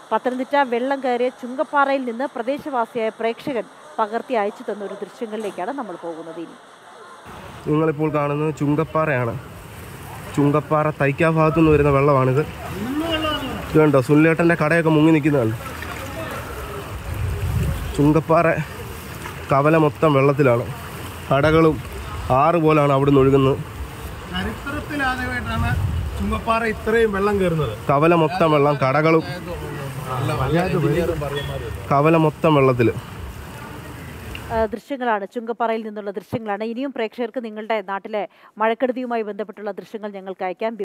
പത്തനംതിട്ട വെള്ളം കയറിയ ചുങ്കപ്പാറയിൽ നിന്ന് പ്രദേശവാസിയായ പ്രേക്ഷകൻ പകർത്തി അയച്ചു തന്ന ഒരു ദൃശ്യങ്ങളിലേക്കാണ് നമ്മൾ പോകുന്നത് ഇനി നിങ്ങളിപ്പോൾ കാണുന്നത് ചുങ്കപ്പാറയാണ് ചുങ്കപ്പാറ തൈക്കാ ഭാഗത്തു നിന്ന് വരുന്ന വെള്ളമാണിത് ഇത് കണ്ടോ സുനിലേട്ടൻ്റെ കടയൊക്കെ മുങ്ങി നിൽക്കുന്നതാണ് ചുങ്കപ്പാറ കവല മൊത്തം വെള്ളത്തിലാണ് കടകളും ആറ് പോലാണ് അവിടെ നിന്ന് ഒഴുകുന്നത് ചരിത്രത്തിലാദ്യമായിട്ടാണ് ചുങ്കപ്പാറ ഇത്രയും വെള്ളം കയറുന്നത് കവല മൊത്തം വെള്ളം കടകളും കവല മൊത്തം വെള്ളത്തിൽ ആ, ദൃശ്യങ്ങളാണ് ചുങ്കപ്പാറയിൽ നിന്നുള്ള ദൃശ്യങ്ങളാണ് ഇനിയും പ്രേക്ഷകർക്ക് നിങ്ങളുടെ നാട്ടിലെ മഴക്കെടുതിയുമായി ബന്ധപ്പെട്ടുള്ള ദൃശ്യങ്ങൾ ഞങ്ങൾക്ക് അയക്കാം